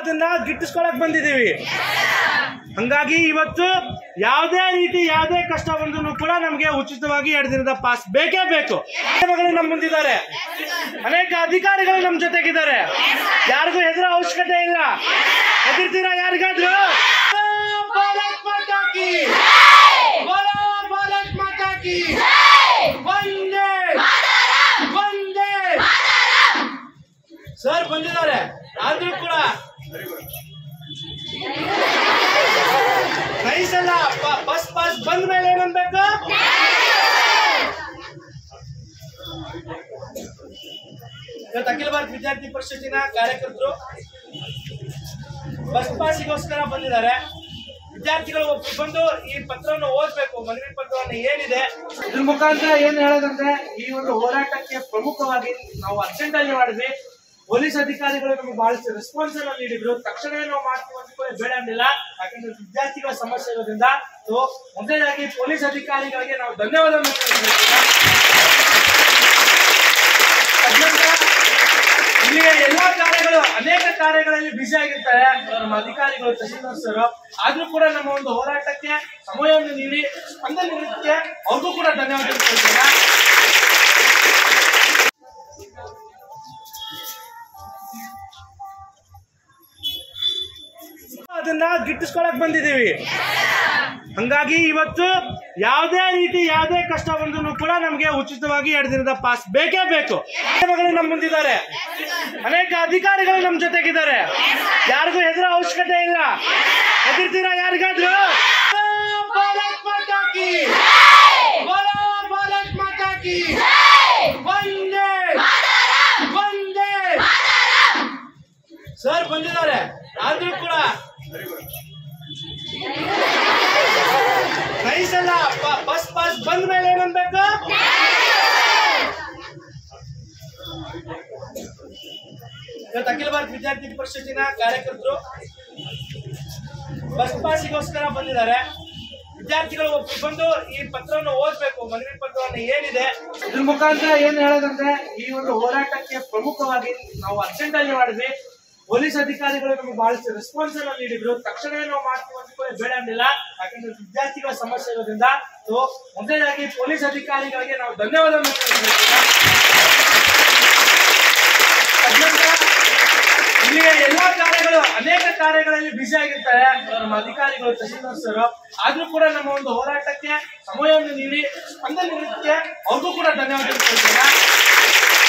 ಅದನ್ನ ಗಿಟ್ಟಿಸ್ಕೊಳಕ್ ಬಂದಿದ್ದೀವಿ ಹಂಗಾಗಿ ಇವತ್ತು ಯಾವುದೇ ರೀತಿ ಯಾವುದೇ ಕಷ್ಟ ಬಂದ್ರು ಕೂಡ ನಮಗೆ ಉಚಿತವಾಗಿ ಎರಡು ದಿನದ ಪಾಸ್ ಬೇಕೇ ಬೇಕು ಮಗಳು ನಮ್ಮ ಮುಂದಿದ್ದಾರೆ ಅನೇಕ ಅಧಿಕಾರಿಗಳು ನಮ್ಮ ಜೊತೆಗಿದ್ದಾರೆ ಯಾರಿಗೂ ಹೆದರೋ ಅವಶ್ಯಕತೆ ಇಲ್ಲ ಹೆದರ್ತೀರಾ ಯಾರಿಗಾದ್ರು ಭಾರತ್ ಮಾತಾ ಕಿ ಬೋಲೋ ಭಾರತ್ ಮಾತಾ ಕಿ ವಂದೇ ವಂದೇ ಸರ್ ಬಂದಿದ್ದಾರೆ ಆದ್ರೂ ಕೂಡ ನೈಸ್ ಅಲ್ಲ ಪ- ಬಸ್ ಪಾಸ್ ಬಂದ ಮೇಲೆ ಏನನ್ಬೇಕು ಇವತ್ತು ಅಖಿಲ ಭಾರತ ವಿದ್ಯಾರ್ಥಿ ಪರಿಷತ್ತಿನ ಕಾರ್ಯಕರ್ತರು ಬಸ್ ಪಾಸಿಗೋಸ್ಕರ ಬಂದಿದ್ದಾರೆ ವಿದ್ಯಾರ್ಥಿಗಳು ಒಬ್ಬ- ಬಂದು ಈ ಪತ್ರವನ್ನು ಓದ್ಬೇಕು ಮನವಿ ಪತ್ರವನ್ನು ಏನಿದೆ ಇದ್ರ ಮುಖಾಂತರ ಏನ್ ಹೇಳೋದಂದ್ರೆ ಈ ಒಂದು ಹೋರಾಟಕ್ಕೆ ಪ್ರಮುಖವಾಗಿ ನಾವು ಅರ್ಜೆಂಟ್ ಅಲ್ಲಿ ಮಾಡಿದ್ವಿ ಪೊಲೀಸ್ ಅಧಿಕಾರಿಗಳು ನಮಗೆ ಬಹಳಷ್ಟು ರೆಸ್ಪಾನ್ಸ್ ಅನ್ನ ನೀಡಿದ್ರು ತಕ್ಷಣ ನಾವು ಮಾಡ್ತೀವಿ ಅಂತ ಕೂಡ ಬೇಡ ಅಂದಿಲ್ಲ ಯಾಕಂದ್ರೆ ವಿದ್ಯಾರ್ಥಿಗಳ ಸಮಸ್ಯೆ ಇರೋದ್ರಿಂದ ಸೊ ಮೊದಲನೇದಾಗಿ ಪೊಲೀಸ್ ಅಧಿಕಾರಿಗಳಿಗೆ ನಾವು ಧನ್ಯವಾದವನ್ನು ತದನಂತರ ಇಲ್ಲಿಯ ಎಲ್ಲಾ ಕಾರ್ಯಗಳು ಅನೇಕ ಕಾರ್ಯಗಳಲ್ಲಿ ಬಿಸಿ ಆಗಿರ್ತಾರೆ ನಮ್ಮ ಅಧಿಕಾರಿಗಳು ತಹಸೀಲ್ದಾರ್ ಸರ್ ಆದ್ರೂ ಕೂಡ ನಮ್ಮ ಒಂದು ಹೋರಾಟಕ್ಕೆ ಸಮಯವನ್ನು ನೀಡಿ ಸ್ಪಂದನೆ ನೀಡೋದಕ್ಕೆ ಅವ್ರಿಗೂ ಕೂಡ ಧನ್ಯವಾದ ಹೇಳ್ತೇನೆ ಅದನ್ನ ಗಿಟ್ಟಿಸ್ಕೊಳಕ್ ಬಂದಿದ್ದೀವಿ ಹಂಗಾಗಿ ಇವತ್ತು ಯಾವುದೇ ರೀತಿ ಯಾವುದೇ ಕಷ್ಟ ಬಂದ್ರು ಕೂಡ ನಮಗೆ ಉಚಿತವಾಗಿ ಎರಡು ದಿನದ ಪಾಸ್ ಬೇಕೇ ಬೇಕು ಮಗಳು ನಮ್ಮ ಮುಂದಿದ್ದಾರೆ ಅನೇಕ ಅಧಿಕಾರಿಗಳು ನಮ್ಮ ಜೊತೆಗಿದ್ದಾರೆ ಯಾರಿಗೂ ಹೆದರೋ ಅವಶ್ಯಕತೆ ಇಲ್ಲ ಹೆದರ್ತೀರಾ ಯಾರಿಗಾದ್ರು ಭಾರತ್ ಮಾತಾ ಕಿ ಬೋಲೋ ಭಾರತ್ ಮಾತಾ ಕಿ ವಂದೇ ವಂದೇ ಸರ್ ಬಂದಿದ್ದಾರೆ ಆದ್ರೂ ಕೂಡ ನೈಸ್ ಅಲ್ಲ ಪ- ಬಸ್ ಪಾಸ್ ಬಂದ ಮೇಲೆ ಏನನ್ಬೇಕು ಇವತ್ತು ಅಖಿಲ ಭಾರತ ವಿದ್ಯಾರ್ಥಿ ಪರಿಷತ್ತಿನ ಕಾರ್ಯಕರ್ತರು ಬಸ್ ಪಾಸಿಗೋಸ್ಕರ ಬಂದಿದ್ದಾರೆ ವಿದ್ಯಾರ್ಥಿಗಳು ಒಬ್ಬ- ಬಂದು ಈ ಪತ್ರವನ್ನು ಓದ್ಬೇಕು ಮನವಿ ಪತ್ರವನ್ನು ಏನಿದೆ ಇದ್ರ ಮುಖಾಂತರ ಏನ್ ಹೇಳೋದಂದ್ರೆ ಈ ಒಂದು ಹೋರಾಟಕ್ಕೆ ಪ್ರಮುಖವಾಗಿ ನಾವು ಅರ್ಜೆಂಟ್ ಅಲ್ಲಿ ಮಾಡಿದ್ವಿ ಪೊಲೀಸ್ ಅಧಿಕಾರಿಗಳು ನಮಗೆ ಬಹಳಷ್ಟು ರೆಸ್ಪಾನ್ಸ್ ಅನ್ನ ನೀಡಿದ್ರು ತಕ್ಷಣ ನಾವು ಮಾಡ್ತೀವಿ ಅಂತ ಕೂಡ ಬೇಡ ಅಂದಿಲ್ಲ ಯಾಕಂದ್ರೆ ವಿದ್ಯಾರ್ಥಿಗಳ ಸಮಸ್ಯೆ ಇರೋದ್ರಿಂದ ಸೊ ಮೊದಲನೇದಾಗಿ ಪೊಲೀಸ್ ಅಧಿಕಾರಿಗಳಿಗೆ ನಾವು ಧನ್ಯವಾದವನ್ನು ಹೇಳ್ತೇನೆ ತದನಂತರ ಇಲ್ಲಿಯ ಎಲ್ಲಾ ಕಾರ್ಯಗಳು ಅನೇಕ ಕಾರ್ಯಗಳಲ್ಲಿ ಬಿಸಿ ಆಗಿರ್ತಾರೆ ನಮ್ಮ ಅಧಿಕಾರಿಗಳು ತಹಸೀಲ್ದಾರ್ ಸರ್ ಆದ್ರೂ ಕೂಡ ನಮ್ಮ ಒಂದು ಹೋರಾಟಕ್ಕೆ ಸಮಯವನ್ನು ನೀಡಿ ಸ್ಪಂದನೆ ನೀಡೋದಕ್ಕೆ ಅವ್ರಿಗೂ ಕೂಡ ಧನ್ಯವಾದ ಹೇಳ್ತೇನೆ